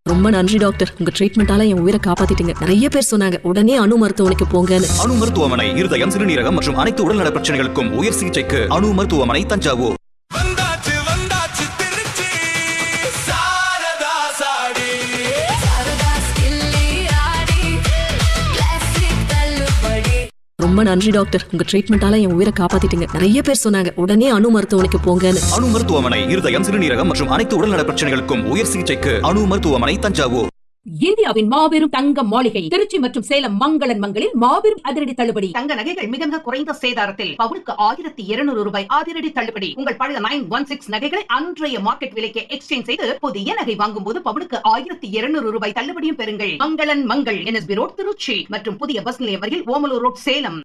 ரொம்ப நன்றி டாக்டர் உங்க ட்ரீட்மெண்டால என் உயிரை காப்பாத்திட்டீங்க நிறைய பேர் சொன்னாங்க உடனே அணு மருத்துவமனைக்கு போங்கன்னு அணு மருத்துவமனை இருதயம் சிறுநீரகம் மற்றும் அனைத்து உடல்நல பிரச்சனைகளுக்கும் உயர் சிகிச்சைக்கு அணு மருத்துவமனை தஞ்சாவூர் வந்தாச்சு வந்தாச்சு திருச்சி சாரதா சாடி ரொம்ப நன்றி டாக்டர் உங்க ட்ரீட்மெண்டால என் உயிரை காப்பாத்திட்டீங்க நிறைய பேர் சொன்னாங்க உடனே அணு மருத்துவமனைக்கு போங்கன்னு அணு மருத்துவமனை இருதயம் சிறுநீரகம் மற்றும் அனைத்து உடல்நல பிரச்சனைகளுக்கும் உயர் சிகிச்சைக்கு அணு மருத்துவமனை தஞ்சாவூர் இந்தியாவின் மாபெரும் தங்க மாளிகை திருச்சி மற்றும் சேலம் மங்களன் மங்களில் மாபெரும் அதிரடி தள்ளுபடி தங்க நகைகள் மிக மிக குறைந்த சேதாரத்தில் பவுனுக்கு ஆயிரத்தி இருநூறு ரூபாய் அதிரடி தள்ளுபடி உங்கள் பழைய நைன் ஒன் சிக்ஸ் நகைகளை அன்றைய மார்க்கெட் விலைக்கு எக்ஸ்சேஞ்ச் செய்து புதிய நகை வாங்கும் போது பவுனுக்கு ஆயிரத்தி இருநூறு ரூபாய் தள்ளுபடியும் பெறுங்கள் மங்களன் மங்கள் என்எஸ்பி ரோட் திருச்சி மற்றும் புதிய பஸ் நிலையம் வரையில் ஓமலூர் ரோட் சேலம்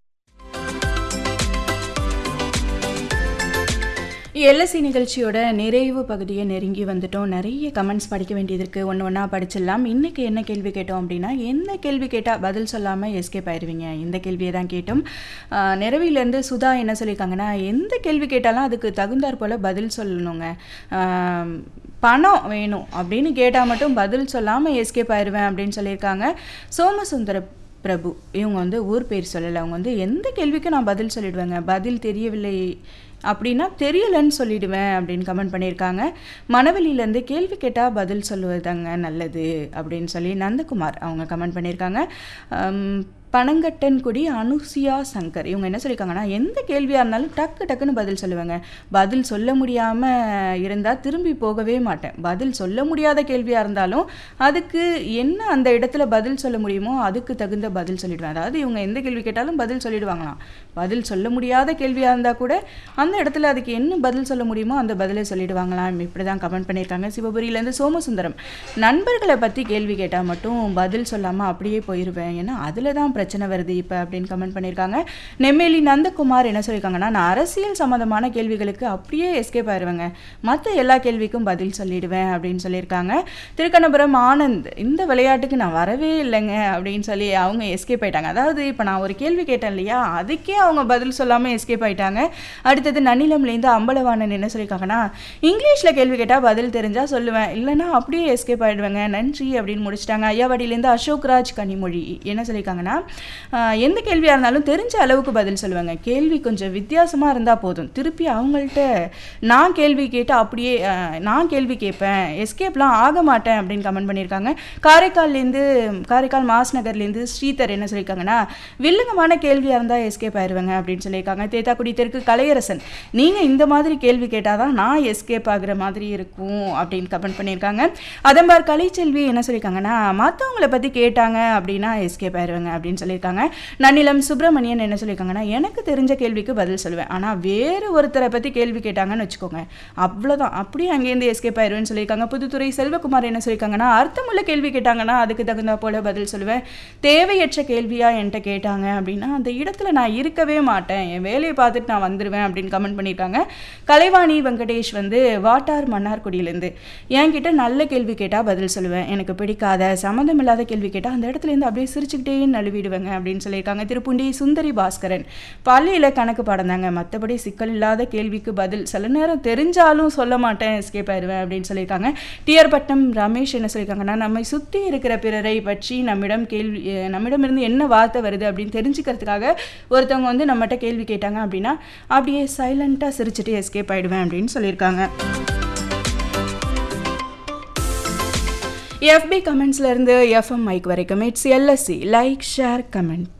எல்எஸ்சி நிகழ்ச்சியோட நிறைவு பகுதியை நெருங்கி வந்துட்டோம் நிறைய கமெண்ட்ஸ் படிக்க வேண்டியது இருக்குது ஒன்று ஒன்றா படிச்சிடலாம் இன்றைக்கி என்ன கேள்வி கேட்டோம் அப்படின்னா எந்த கேள்வி கேட்டால் பதில் சொல்லாமல் எஸ்கேப் ஆயிடுவீங்க இந்த கேள்வியை தான் கேட்டோம் ஆஹ் நிறவிலேருந்து சுதா என்ன சொல்லியிருக்காங்கன்னா எந்த கேள்வி கேட்டாலும் அதுக்கு தகுந்தாற் போல் பதில் சொல்லணுங்க ஆஹ் பணம் வேணும் அப்படின்னு கேட்டால் மட்டும் பதில் சொல்லாமல் எஸ்கேப் ஆயிடுவேன் அப்படின்னு சொல்லியிருக்காங்க சோமசுந்தர பிரபு இவங்க வந்து ஊர் பேர் சொல்லலை அவங்க வந்து எந்த கேள்விக்கும் நான் பதில் சொல்லிடுவேங்க பதில் தெரியவில்லை அப்படின்னா தெரியலன்னு சொல்லிடுவேன் அப்படின்னு கமெண்ட் பண்ணியிருக்காங்க மணவெளியிலேருந்து கேள்வி கேட்டால் பதில் சொல்லுவதாங்க நல்லது அப்படின்னு சொல்லி நந்தகுமார் அவங்க கமெண்ட் பண்ணியிருக்காங்க அம், பனங்கட்டன்குடி அனுசியா சங்கர் இவங்க என்ன சொல்லியிருக்காங்கன்னா எந்த கேள்வியாக இருந்தாலும் டக்கு டக்குன்னு பதில் சொல்லுவாங்க பதில் சொல்ல முடியாமல் இருந்தால் திரும்பி போகவே மாட்டேன் பதில் சொல்ல முடியாத கேள்வியாக இருந்தாலும் அதுக்கு என்ன அந்த இடத்துல பதில் சொல்ல முடியுமோ அதுக்கு தகுந்த பதில் சொல்லிடுவேன் அதாவது இவங்க எந்த கேள்வி கேட்டாலும் பதில் சொல்லிடுவாங்களாம் பதில் சொல்ல முடியாத கேள்வியாக இருந்தால் கூட அந்த இடத்துல அதுக்கு என்ன பதில் சொல்ல முடியுமோ அந்த பதிலை சொல்லிடுவாங்களாம் இப்படி தான் கமெண்ட் பண்ணியிருக்காங்க சிவபுரியிலேருந்து சோமசுந்தரம் நண்பர்களை பற்றி கேள்வி கேட்டால் மட்டும் பதில் சொல்லாமல் அப்படியே போயிடுவேன் ஏன்னா அதில் தான் பிரச்சனை வருது இப்போ அப்படின்னு கமெண்ட் பண்ணியிருக்காங்க நெம்மேலி நந்தகுமார் என்ன சொல்லியிருக்காங்கன்னா நான் அரசியல் சம்மந்தமான கேள்விகளுக்கு அப்படியே எஸ்கேப் ஆயிடுவேங்க மற்ற எல்லா கேள்விக்கும் பதில் சொல்லிடுவேன் அப்படின்னு சொல்லியிருக்காங்க திருக்கண்ணபுரம் ஆனந்த் இந்த விளையாட்டுக்கு நான் வரவே இல்லைங்க அப்படின்னு சொல்லி அவங்க எஸ்கேப் ஆயிட்டாங்க அதாவது இப்போ நான் ஒரு கேள்வி கேட்டேன் இல்லையா அதுக்கே அவங்க பதில் சொல்லாமல் எஸ்கேப் ஆயிட்டாங்க அடுத்தது நன்னிலம்லேருந்து அம்பலவாணன் என்ன சொல்லியிருக்காங்கன்னா இங்கிலீஷில் கேள்வி கேட்டால் பதில் தெரிஞ்சால் சொல்லுவேன் இல்லைன்னா அப்படியே எஸ்கேப் ஆயிடுவேங்க நன்றி அப்படின்னு முடிச்சிட்டாங்க ஐயாவாடியிலேருந்து அசோக் ராஜ் கனிமொழி என்ன சொல்லியிருக்காங்கன்னா ஆஹ், எந்த கேள்வியாக இருந்தாலும் தெரிஞ்ச அளவுக்கு பதில் சொல்லுவாங்க கேள்வி கொஞ்சம் வித்தியாசமாக இருந்தால் போதும் திருப்பி அவங்கள்ட்ட நான் கேள்வி கேட்டு அப்படியே ஆஹ், நான் கேள்வி கேட்பேன் எஸ்கேப்லாம் ஆக மாட்டேன் அப்படின்னு கமெண்ட் பண்ணியிருக்காங்க காரைக்கால்லேருந்து காரைக்கால் மாஸ் நகர்லேருந்து ஸ்ரீதர் என்ன சொல்லியிருக்காங்கன்னா வில்லங்கமான கேள்வியாக இருந்தால் எஸ்கேப் ஆயிடுவேங்க அப்படின்னு சொல்லியிருக்காங்க தேத்தாக்குடி தெற்கு கலையரசன் நீங்கள் இந்த மாதிரி கேள்வி கேட்டால் தான் நான் எஸ்கேப் ஆகுற மாதிரி இருக்கும் அப்படின்னு கமெண்ட் பண்ணியிருக்காங்க அதம்பார் கலைச்செல்வி என்ன சொல்லியிருக்காங்கன்னா மற்றவங்கள பற்றி கேட்டாங்க அப்படின்னா எஸ்கேப் ஆயிடுவேங்க அப்படின்னு சொல்லியிருக்காங்க நன்னிலம் சுப்பிரமணியன் என்ன சொல்லியிருக்காங்கன்னா எனக்கு தெரிஞ்ச கேள்விக்கு பதில் சொல்லுவேன் ஆனால் வேறு ஒருத்தரை பற்றி கேள்வி கேட்டாங்கன்னு வச்சுக்கோங்க அவ்வளோதான் அப்படியே அங்கேருந்து எஸ்கேப் ஆயிடுவேன்னு சொல்லியிருக்காங்க புதுத்துறை செல்வகுமார் என்ன சொல்லியிருக்காங்கன்னா அர்த்தமுள்ள கேள்வி கேட்டாங்கன்னா அதுக்கு தகுந்தா போல பதில் சொல்லுவேன் தேவையற்ற கேள்வியாக என்கிட்ட கேட்டாங்க அப்படின்னா அந்த இடத்துல நான் இருக்கவே மாட்டேன் என் வேலையை பார்த்துட்டு நான் வந்துடுவேன் அப்படின்னு கமெண்ட் பண்ணியிருக்காங்க கலைவாணி வெங்கடேஷ் வந்து வாட்டார் மன்னார்குடியிலேருந்து என்கிட்ட நல்ல கேள்வி கேட்டால் பதில் சொல்லுவேன் எனக்கு பிடிக்காத சம்மந்தம் இல்லாத கேள்வி கேட்டால் அந்த இடத்துலேருந்து அப்படியே சிரிச்சுக்கிட்டே நழுவிடுவேங்க அப்படின்னு சொல்லியிருக்காங்க திருப்புண்டி சுந்தரி பாஸ்கரன் பள்ளியில் கணக்கு பாடம் தாங்க மற்றபடி சிக்கல் இல்லாத கேள்விக்கு பதில் சில நேரம் தெரிஞ்சாலும் சொல்ல மாட்டேன் எஸ்கேப் ஆயிடுவேன் அப்படின்னு சொல்லியிருக்காங்க டிஆர் பட்டம் ரமேஷ் என்ன சொல்லியிருக்காங்கன்னா நம்மை சுற்றி இருக்கிற பிறரை பற்றி நம்மிடம் கேள்வி அஹ் நம்மிடமிருந்து என்ன வார்த்தை வருது அப்படின்னு தெரிஞ்சுக்கிறதுக்காக ஒருத்தவங்க வந்து நம்மகிட்ட கேள்வி கேட்டாங்க அப்படின்னா அப்படியே சைலண்ட்டாக சிரிச்சுட்டு எஸ்கேப் ஆயிடுவேன் அப்படின்னு சொல்லியிருக்காங்க எஃபி கமெண்ட்ஸ்லேருந்து எஃப்எம் மைக் வரைக்கும் it's LSC like share comment